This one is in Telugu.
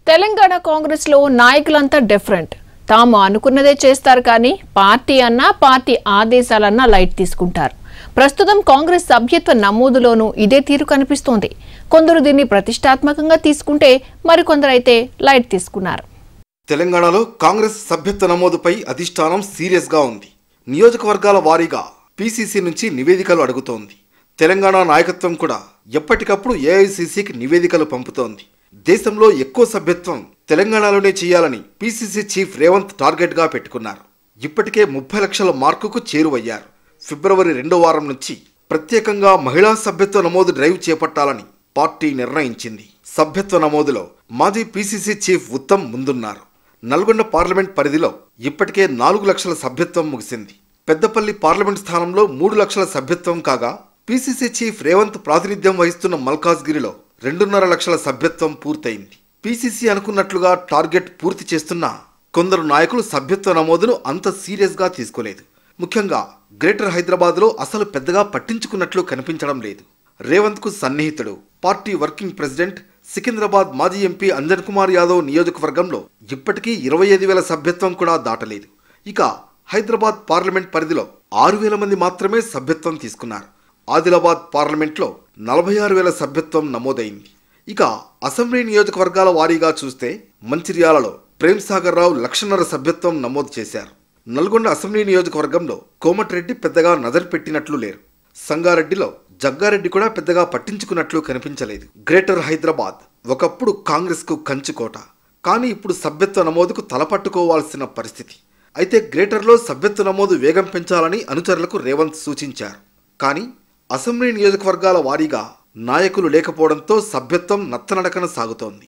తెలంగాణ కాంగ్రెస్ లో నాయకులంతా డిఫరెంట్ తాము అనుకున్నదే చేస్తారు కానీ పార్టీ అన్నా పార్టీ ఆదేశాలన్నా లైట్ తీసుకుంటారు ప్రస్తుతం కాంగ్రెస్ సభ్యత్వ నమోదులోనూ ఇదే తీరు కనిపిస్తోంది కొందరు దీన్ని ప్రతిష్టాత్మకంగా తీసుకుంటే మరికొందరైతే లైట్ తీసుకున్నారు తెలంగాణలో కాంగ్రెస్ సభ్యత్వ నమోదుపై అధిష్టానం సీరియస్ గా ఉంది నియోజకవర్గాల వారీగా పీసీసీ నుంచి నివేదికలు అడుగుతోంది తెలంగాణ నాయకత్వం కూడా ఎప్పటికప్పుడు ఏఐసీసీకి నివేదికలు పంపుతోంది దేశంలో ఎక్కువ సభ్యత్వం తెలంగాణలోనే చేయాలని పీసీసీ చీఫ్ రేవంత్ టార్గెట్ గా పెట్టుకున్నారు ఇప్పటికే ముప్పై లక్షల మార్కుకు చేరువయ్యారు ఫిబ్రవరి రెండో వారం నుంచి ప్రత్యేకంగా మహిళా సభ్యత్వ నమోదు డ్రైవ్ చేపట్టాలని పార్టీ నిర్ణయించింది సభ్యత్వ నమోదులో మాజీ పీసీసీ చీఫ్ ఉత్తమ్ ముందున్నారు నల్గొండ పార్లమెంట్ పరిధిలో ఇప్పటికే నాలుగు లక్షల సభ్యత్వం ముగిసింది పెద్దపల్లి పార్లమెంట్ స్థానంలో మూడు లక్షల సభ్యత్వం కాగా పీసీసీ చీఫ్ రేవంత్ ప్రాతినిధ్యం వహిస్తున్న మల్కాజ్గిరిలో రెండున్నర లక్షల సభ్యత్వం పూర్తయింది పీసీసీ అనుకున్నట్లుగా టార్గెట్ పూర్తి చేస్తున్న కొందరు నాయకులు సభ్యత్వ నమోదును అంత సీరియస్గా తీసుకోలేదు ముఖ్యంగా గ్రేటర్ హైదరాబాద్లో అసలు పెద్దగా పట్టించుకున్నట్లు కనిపించడం లేదు రేవంత్కు సన్నిహితుడు పార్టీ వర్కింగ్ ప్రెసిడెంట్ సికింద్రాబాద్ మాజీ ఎంపీ అంజన్ కుమార్ యాదవ్ నియోజకవర్గంలో ఇప్పటికీ ఇరవై ఐదు వేల సభ్యత్వం కూడా దాటలేదు ఇక హైదరాబాద్ పార్లమెంట్ పరిధిలో ఆరు వేల మంది మాత్రమే సభ్యత్వం తీసుకున్నారు ఆదిలాబాద్ పార్లమెంట్లో నలభై ఆరు వేల సభ్యత్వం నమోదైంది ఇక అసెంబ్లీ నియోజకవర్గాల వారీగా చూస్తే మంచిర్యాలలో ప్రేమ్ సాగర్ రావు లక్షన్నర సభ్యత్వం నమోదు చేశారు నల్గొండ అసెంబ్లీ నియోజకవర్గంలో కోమటిరెడ్డి పెద్దగా నజర్ పెట్టినట్లు లేరు సంగారెడ్డిలో జగ్గారెడ్డి కూడా పెద్దగా పట్టించుకున్నట్లు కనిపించలేదు గ్రేటర్ హైదరాబాద్ ఒకప్పుడు కాంగ్రెస్కు కంచుకోట కానీ ఇప్పుడు సభ్యత్వ నమోదుకు తలపట్టుకోవాల్సిన పరిస్థితి అయితే గ్రేటర్లో సభ్యత్వ నమోదు వేగం పెంచాలని అనుచరులకు రేవంత్ సూచించారు కానీ అసెంబ్లీ నియోజకవర్గాల వారీగా నాయకులు లేకపోవడంతో సభ్యత్వం నత్తనడకన సాగుతోంది